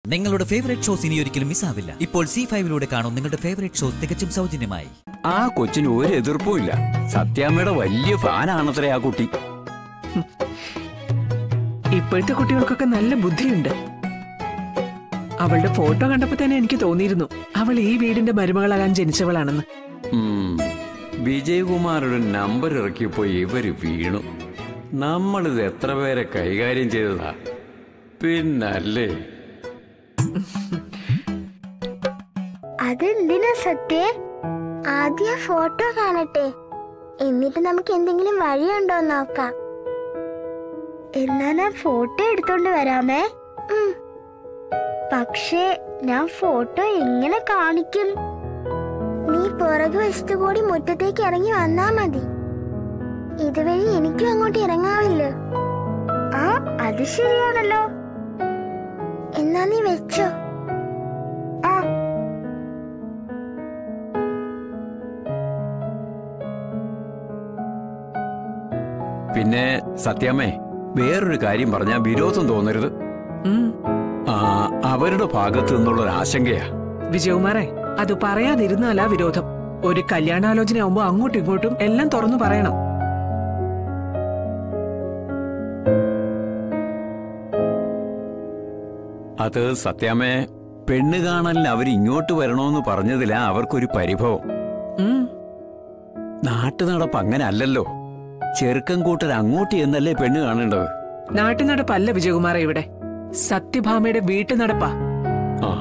നിങ്ങളുടെ favourite shows ഇനി ഒരിക്കലും മിസ്സാവില്ല ഇപ്പോൾ സി ഫൈവിലൂടെ കാണും നിങ്ങളുടെ ഫേവറേറ്റ് ഷോസ് തികച്ചും സൗജന്യമായി ആ കൊച്ചിന് ഒരു എതിർപ്പും ഇല്ല സത്യാമ്മയുടെ വലിയ ഫാനാണത്രേ ആ കുട്ടി ഇപ്പോഴത്തെ കുട്ടികൾക്കൊക്കെ നല്ല ബുദ്ധിയുണ്ട് അവളുടെ ഫോട്ടോ കണ്ടപ്പോ തന്നെ എനിക്ക് തോന്നിയിരുന്നു അവൾ ഈ വീടിന്റെ മരുമകളാകാൻ ജനിച്ചവളാണെന്ന് ഉം. വിജയകുമാരുടെ നമ്പർ ഇറക്കിയപ്പോ ഇവര് വീണു നമ്മളിത് എത്ര പേരെ കൈകാര്യം ചെയ്തതാ പിന്നല്ലേ അതെന്തിനാ സത്യ ആദ്യ ഫോട്ടോ കാണട്ടെ എന്നിട്ട് നമുക്ക് എന്തെങ്കിലും വഴിയുണ്ടോ എന്ന് നോക്കാം എന്നാ ഞാൻ ഫോട്ടോ എടുത്തോണ്ട് വരാമേ ഉം. പക്ഷേ ഞാൻ ഫോട്ടോ എങ്ങനെ കാണിക്കും നീ പുറകു വശത്തു കൂടി മുറ്റത്തേക്ക് ഇറങ്ങി വന്നാ മതി ഇതുവഴി എനിക്കും അങ്ങോട്ട് ഇറങ്ങാവില്ലോ ആ അത് ശരിയാണല്ലോ എന്നാ നീ വെച്ചോ ആ പിന്നെ സത്യാമ്മേ വേറൊരു കാര്യം പറഞ്ഞാ വിരോധം തോന്നരുത് ഉം. ആ അവരുടെ ഭാഗത്തു നിന്നുള്ള ഒരു ആശങ്കയാ വിജയകുമാറെ അത് പറയാതിരുന്നാലാ വിരോധം ഒരു കല്യാണാലോചന ആവുമ്പോ അങ്ങോട്ടും ഇങ്ങോട്ടും എല്ലാം തുറന്നു പറയണം അത് സത്യാമ്മേ പെണ്ണ് കാണലിന് അവർ ഇങ്ങോട്ട് വരണോന്ന് പറഞ്ഞതിലാ അവർക്കൊരു പരിഭവം ഉം. നാട്ടു നടപ്പ് അങ്ങനെ അല്ലല്ലോ ചെറുക്കം കൂട്ടർ അങ്ങോട്ട് എന്നല്ലേ പെണ്ണ് കാണേണ്ടത് നാട്ടു നടപ്പല്ല വിജയകുമാറെ ഇവിടെ സത്യഭാമയുടെ വീട്ടു നടപ്പാ ആ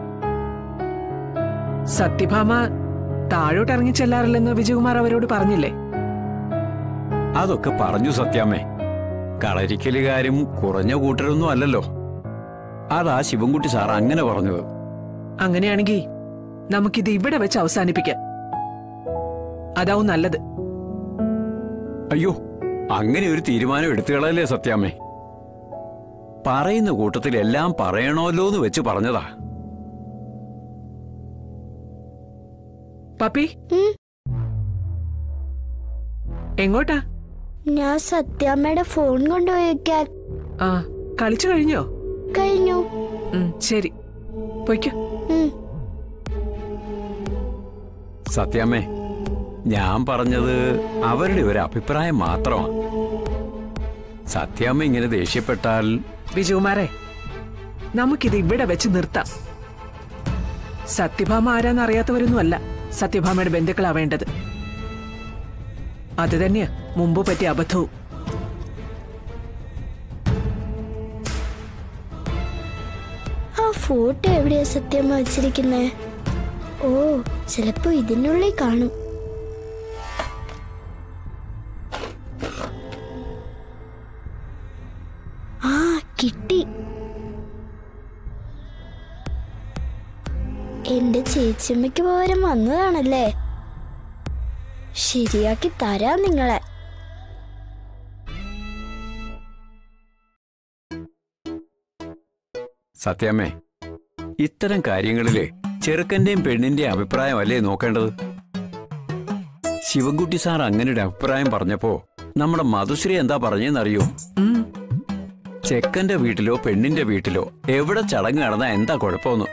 സത്യഭാമ താഴോട്ട് ഇറങ്ങി ചെല്ലാറില്ലെന്ന് വിജയകുമാർ അവരോട് പറഞ്ഞില്ലേ അതൊക്കെ പറഞ്ഞു സത്യാമ്മേ കളരിക്കലുകാരും കുറഞ്ഞ കൂട്ടരൊന്നും അല്ലല്ലോ അതാ ശിവൻകുട്ടി സാർ അങ്ങനെ പറഞ്ഞത് അങ്ങനെയാണെങ്കിൽ നമുക്കിത് ഇവിടെ വെച്ച് അവസാനിപ്പിക്കാം അതാവും നല്ലത് അയ്യോ അങ്ങനെ ഒരു തീരുമാനം എടുത്തുകളല്ലേ സത്യാമ്മേ പറയുന്ന കൂട്ടത്തിൽ എല്ലാം പറയണമല്ലോ എന്ന് വെച്ച് പറഞ്ഞതാ പപ്പി ഉം. എങ്ങോട്ടാ ഞാൻ സത്യാമ്മയുടെ ഫോൺ കൊണ്ടുപോയി വെക്കാൻ ആ കളിച്ചു കഴിഞ്ഞോ കഴിഞ്ഞു ഉം, ശരി പൊയ്ക്കോ ഉം. സത്യാമ്മേ ഞാൻ പറഞ്ഞത് അവരുടെ ഒരു അഭിപ്രായം മാത്രമാണ് സത്യാമ്മ ഇങ്ങനെ ദേഷ്യപ്പെട്ടാൽ വിജയകുമാരെ നമുക്കിത് ഇവിടെ വെച്ച് നിർത്താം സത്യഭാമ ആരാന്ന് അറിയാത്തവരൊന്നുമല്ല സത്യഭാമയുടെ ബന്ധുക്കളാ വേണ്ടത് അത് തന്നെയാ മുമ്പ് പറ്റിയ അബദ്ധവും ആ ഫോട്ടോ എവിടെയാ സത്യമ്മ വെച്ചിരിക്കുന്നേ ഓ ചിലപ്പോ ഇതിനുള്ളിൽ കാണും ആ കിട്ടി എന്റെ ചേച്ചിയമ്മയ്ക്ക് പകരം വന്നതാണല്ലേ ശരിയാക്കി തരാം നിങ്ങളെ സത്യാമ്മേ ഇത്തരം കാര്യങ്ങളില് ചെറുക്കന്റെയും പെണ്ണിന്റെയും അഭിപ്രായമല്ലേ നോക്കേണ്ടത് ശിവൻകുട്ടി സാർ അങ്ങനെ ഒരു അഭിപ്രായം പറഞ്ഞപ്പോ നമ്മുടെ മധുശ്രീ എന്താ പറഞ്ഞെന്നറിയോ ഉം, ചെക്കന്റെ വീട്ടിലോ പെണ്ണിന്റെ വീട്ടിലോ എവിടെ ചടങ്ങ് നടന്നാ എന്താ കുഴപ്പമൊന്ന്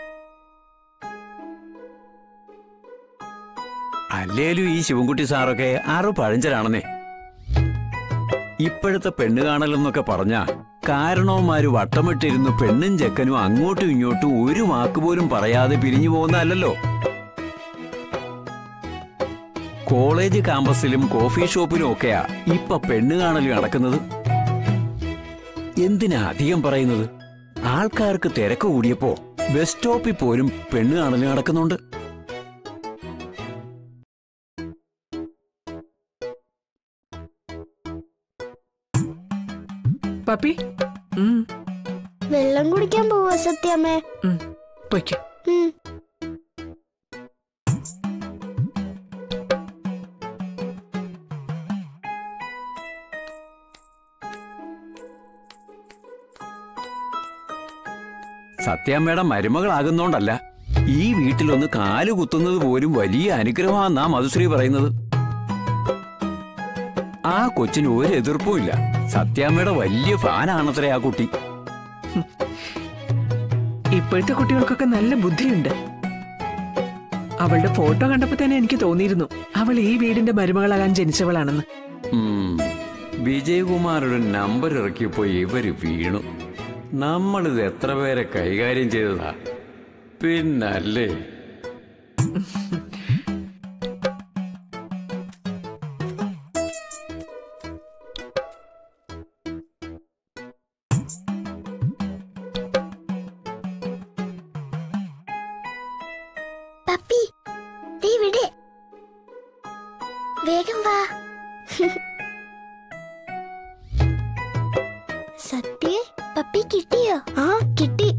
അല്ലേലും ഈ ശിവൻകുട്ടി സാറൊക്കെ ആറു പഴഞ്ചനാണെന്നേ ഇപ്പോഴത്തെ പെണ്ണ് കാണലെന്നൊക്കെ പറഞ്ഞ കാരണവന്മാര് വട്ടമിട്ടിരുന്നു പെണ്ണും ചെക്കനും അങ്ങോട്ടും ഇങ്ങോട്ടും ഒരു വാക്ക് പോലും പറയാതെ പിരിഞ്ഞു പോകുന്നതല്ലല്ലോ കോളേജ് കാമ്പസിലും കോഫി ഷോപ്പിലും ഒക്കെയാ ഇപ്പൊ പെണ്ണ് കാണൽ നടക്കുന്നത് എന്തിനാ അധികം പറയുന്നത് ആൾക്കാർക്ക് തിരക്ക് കൂടിയപ്പോ ബസ് സ്റ്റോപ്പിൽ പോലും പെണ്ണ് കാണൽ നടക്കുന്നുണ്ട് പപ്പി ഉം, വെള്ളം കുടിക്കാൻ പോവാ സത്യമ്മേ ഉം, പൊയ്ക്കോ ഉം. സത്യാമ്മയുടെ മരുമകളാകുന്നോണ്ടല്ല ഈ വീട്ടിലൊന്ന് കാല് കുത്തുന്നത് പോലും വലിയ അനുഗ്രഹമാണെന്നാ മധുശ്രീ പറയുന്നത് ആ കൊച്ചിന് ഒരു എതിർപ്പുമില്ല സത്യാമ്മയുടെ വലിയ ഫാനാണത്രേ ആ കുട്ടി ഇപ്പോഴത്തെ കുട്ടികൾക്കൊക്കെ നല്ല ബുദ്ധിയുണ്ട് അവളുടെ ഫോട്ടോ കണ്ടപ്പോ തന്നെ എനിക്ക് തോന്നിയിരുന്നു അവൾ ഈ വീടിന്റെ മരുമകളാകാൻ ജനിച്ചവളാണെന്ന് ഉം. വിജയകുമാരുടെ നമ്പർ ഇറക്കിയപ്പോ ഇവര് വീണു നമ്മളിത് എത്ര പേരെ കൈകാര്യം ചെയ്തതാ പിന്നല്ലേ പപ്പി ദേ ഇവിടെ വേഗം വാ സത്യ പപ്പി കിട്ടിയോ ആ കിട്ടി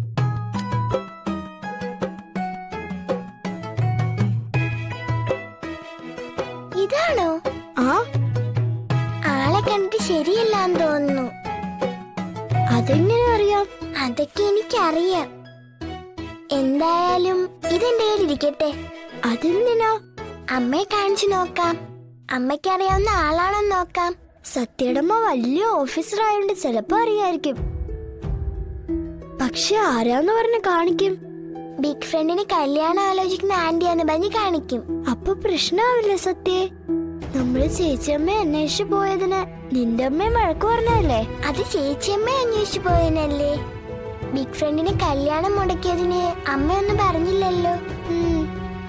ഇതാണോ ആ ആളെ കണ്ടിട്ട് ശരിയല്ലാന്ന് തോന്നുന്നു അതെങ്ങനെ അറിയാം അതൊക്കെ എനിക്കറിയാം എന്തായാലും ഇതെന്റെ കയ്യിലിരിക്കട്ടെ അതെന്തിനാ അമ്മയെ കാണിച്ചു നോക്കാം അമ്മയ്ക്കറിയാവുന്ന ആളാണെന്ന് നോക്കാം സത്യടമ്മ വലിയ ഓഫീസർ ആയതുകൊണ്ട് ചിലപ്പോ അറിയായിരിക്കും പക്ഷെ ആരാന്ന് പറഞ്ഞ് കാണിക്കും ബിഗ് ഫ്രണ്ടിന് കല്യാണം ആലോചിക്കുന്ന ആന്റിയാന്ന് പറഞ്ഞ് കാണിക്കും അപ്പൊ പ്രശ്നമാവില്ല സത്യേ നമ്മള് ചേച്ചിയമ്മ അന്വേഷിച്ചു പോയതിന് നിന്റെ അമ്മയും വഴക്ക് പറഞ്ഞതല്ലേ അത് ചേച്ചിയമ്മ അന്വേഷിച്ചു പോയതിനല്ലേ ബിഗ് ഫ്രണ്ടിന് കല്യാണം മുടക്കിയതിന് അമ്മയൊന്നും പറഞ്ഞില്ലല്ലോ ഉം.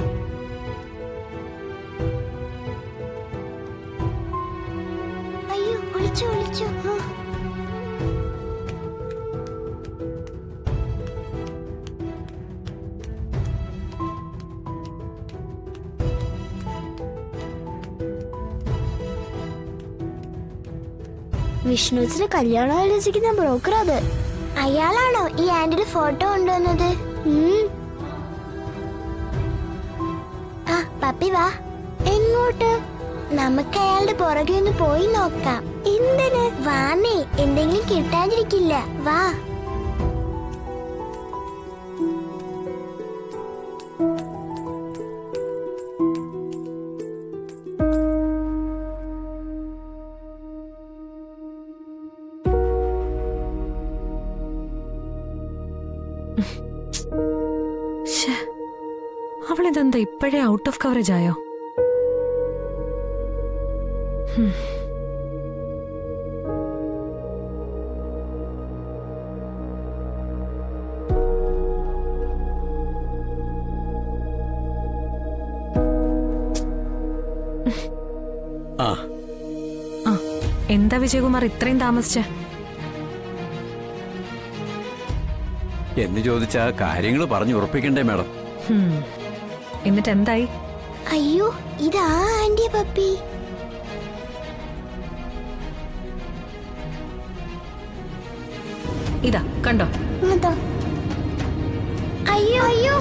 അയ്യോ ഒളിച്ചു ഒളിച്ചു ആ. വിഷ്ണുസിന് കല്യാണം ആലോചിക്കുന്ന ബ്രോക്കർ അത് അയാളാണോ ഈ ആന്റിയുടെ ഫോട്ടോ കൊണ്ടുവന്നത് ആ പപ്പി വാ എങ്ങോട്ട് നമുക്ക് അയാളുടെ പുറകെ ഒന്ന് പോയി നോക്കാം എന്തിന് വാന്നേ എന്തെങ്കിലും കിട്ടാതിരിക്കില്ല വാ ശ്ശേ, അവളിതെന്താ ഇപ്പോഴേ ഔട്ട് ഓഫ് കവറേജ് ആയോ ഹും. ആ ആ എന്താ വിജയകുമാർ ഇത്രയും താമസിച്ചേ എന്ന് ചോദിച്ചാ കാര്യങ്ങൾ പറഞ്ഞു ഉറപ്പിക്കണ്ടേ മാഡം ഹും. എന്നിട്ട് എന്തായി അയ്യോ ഇതാ ആന്റിയ പപ്പി ഇതാ കണ്ടോ അതാ അയ്യോ അയ്യോ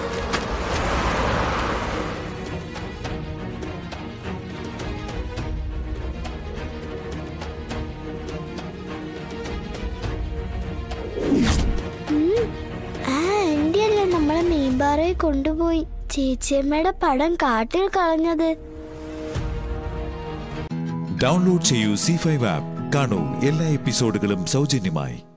ഉം, ആ ആന്റി അല്ലേ നമ്മളെ മീൻപാറയിൽ കൊണ്ടുപോയി ചേച്ചിയമ്മയുടെ പടം കാട്ടിൽ കളഞ്ഞത് ഡൗൺലോഡ് ചെയ്യൂ സി ഫൈവ് ആപ്പ് കാണൂ എല്ലാ എപ്പിസോഡുകളും സൗജന്യമായി